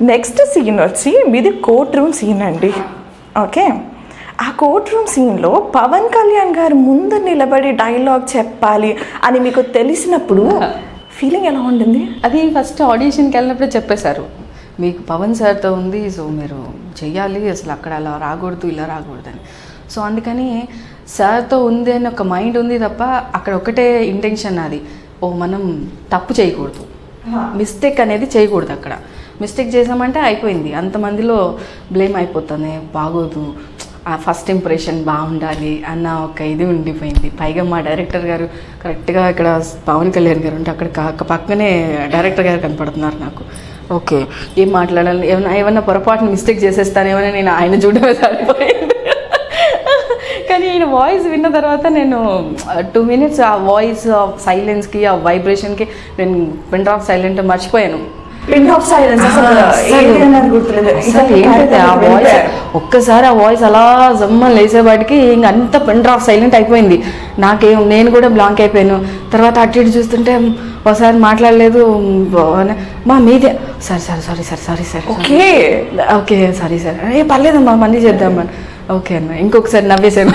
next scene వచ్చి మీది court room scene అండి ఓకే ఆ కోర్ట్ రూమ్ సీన్లో పవన్ కళ్యాణ్ గారు ముందు నిలబడి డైలాగ్ చెప్పాలి అని మీకు తెలిసినప్పుడు ఫీలింగ్ ఎలా ఉండింది అది ఫస్ట్ ఆడిషన్కి వెళ్ళినప్పుడే చెప్పేశారు మీకు పవన్ సార్తో ఉంది సో మీరు చెయ్యాలి అసలు అక్కడ అలా రాకూడదు ఇలా రాకూడదని సో అందుకని సార్తో ఉంది అని ఒక మైండ్ ఉంది తప్ప అక్కడ ఒకటే ఇంటెన్షన్ అది ఓ మనం తప్పు చేయకూడదు మిస్టేక్ అనేది చేయకూడదు అక్కడ మిస్టేక్ చేసామంటే అయిపోయింది అంతమందిలో బ్లేమ్ అయిపోతుంది బాగోదు ఆ ఫస్ట్ ఇంప్రెషన్ బాగుండాలి అన్న ఒక ఇది ఉండిపోయింది పైగా మా డైరెక్టర్ గారు కరెక్ట్గా ఇక్కడ పవన్ కళ్యాణ్ గారు ఉంటే అక్కడ కా- పక్కనే డైరెక్టర్ గారు కనపడుతున్నారు నాకు ఓకే ఏం మాట్లాడాలి ఏమన్నా ఏమన్నా పొరపాటున మిస్టేక్ చేసేస్తానేమని నేను ఆయన చూడమే సరిపోయింది కానీ ఈయన వాయిస్ విన్న తర్వాత నేను టూ మినిట్స్ ఆ వాయిస్ ఆ సైలెన్స్కి ఆ వైబ్రేషన్కి నేను పెన్ డ్రాప్ సైలెంట్ మర్చిపోయాను పిన్ ఆఫ్ సైలెన్స్ అసలు ఏంటి అనేది గుర్తులేదు అసలు ఏంటది ఆ వాయిస్ ఒక్కసారి ఆ వాయిస్ అలా జమ్మని లేసేవాడికి ఇంక అంత పెన్ డ్రాప్ సైలెంట్ అయిపోయింది నాకేం నేను కూడా బ్లాంక్ అయిపోయాను తర్వాత అటు ఇటు చూస్తుంటే ఒకసారి మాట్లాడలేదు మ్, మా మీదే సరే సరే sorry sir sorry sir okay okay sorry sir ఏ పర్లేదమ్మా మళ్ళీ చేద్దామని ఓకే అన్న ఇంకొకసారి నవ్వేశాను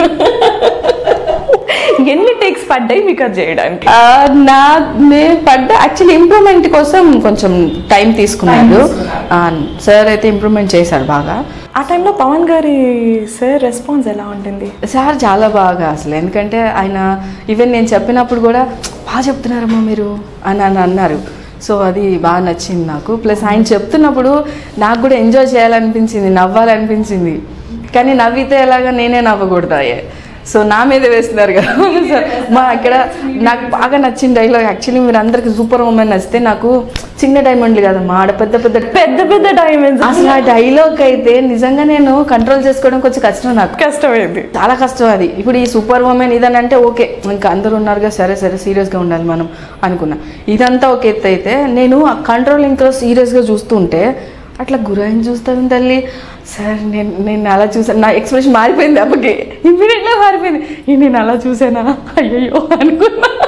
ఎన్ని టేక్స్ పడ్డాయి మీకు అది చేయడానికి ఆ, నా నేను పడ్డ యాక్చువల్లీ ఇంప్రూవ్మెంట్ కోసం కొంచెం టైం తీసుకున్నాడు ఆ, సార్ అయితే ఇంప్రూవ్మెంట్ చేశారు బాగా ఆ టైంలో పవన్ గారి సార్ రెస్పాన్స్ ఎలా ఉంటుంది సార్ చాలా బాగా అసలు ఎందుకంటే ఆయన ఈవెన్ నేను చెప్పినప్పుడు కూడా బాగా చెప్తున్నారమ్మా మీరు అని అని అన్నారు సో అది బాగా నచ్చింది నాకు ప్లస్ ఆయన చెప్తున్నప్పుడు నాకు కూడా ఎంజాయ్ చేయాలనిపించింది నవ్వాలనిపించింది కానీ నవ్వితే ఎలాగా నేనే నవ్వకూడదాయే సో నా మీద వేస్తున్నారు కదా సో మా ఇక్కడ నాకు బాగా నచ్చిన డైలాగ్ యాక్చువల్లీ మీరు అందరికి సూపర్ ఉమెన్ నచ్చితే నాకు చిన్న డైమండ్లు కదమ్మా ఆడ పెద్ద పెద్ద పెద్ద పెద్ద డైమండ్స్ అసలు ఆ డైలాగ్ అయితే నిజంగా నేను కంట్రోల్ చేసుకోవడం కొంచెం కష్టం నాకు కష్టమైంది చాలా కష్టం అది ఇప్పుడు ఈ సూపర్ ఉమెన్ ఇదని అంటే ఓకే ఇంకా అందరూ ఉన్నారుగా సరే సరే సీరియస్గా ఉండాలి మనం అనుకున్నా ఇదంతా ఒక ఎత్తు అయితే నేను ఆ కంట్రోలింగ్తో సీరియస్గా చూస్తుంటే అట్లా గురాయిని చూస్తాను తల్లి సార్ నేను నేను అలా చూసాను నా ఎక్స్ప్రెషన్ మారిపోయింది అప్పటికి ఇమ్మీడియట్గా మారిపోయింది "ఏ, నేను అలా చూసానా అయ్యయ్యో అనుకున్నా